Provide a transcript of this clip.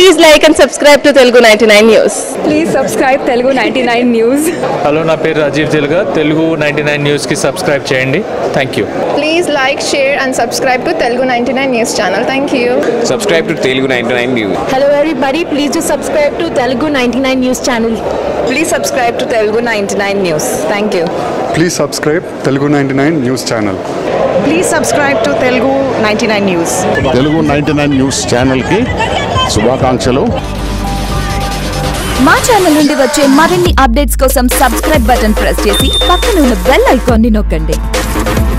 Please like and subscribe to Telugu ninety nine news please subscribe Telugu ninety nine news hello నా పేరు రాజీవ్ తెలుగా Telugu ninety nine న్యూస్కి subscribe చేయండి thank you please like share and subscribe to Telugu ninety nine news channel thank you subscribe to Telugu 99 News. Hello everybody, please do subscribe to Telugu 99 News channel. Please subscribe to Telugu ninety nine news thank you please subscribe Telugu ninety nine news channel please subscribe to Telugu ninety nine news Telugu ninety nine news ఛానల్కి శుభాకాంక్షలు మా channel నుండి వచ్చే మరిన్ని updates కోసం subscribe button press చేసి పక్కన ఉన్న బెల్ ఐకాన్ని నొక్కండి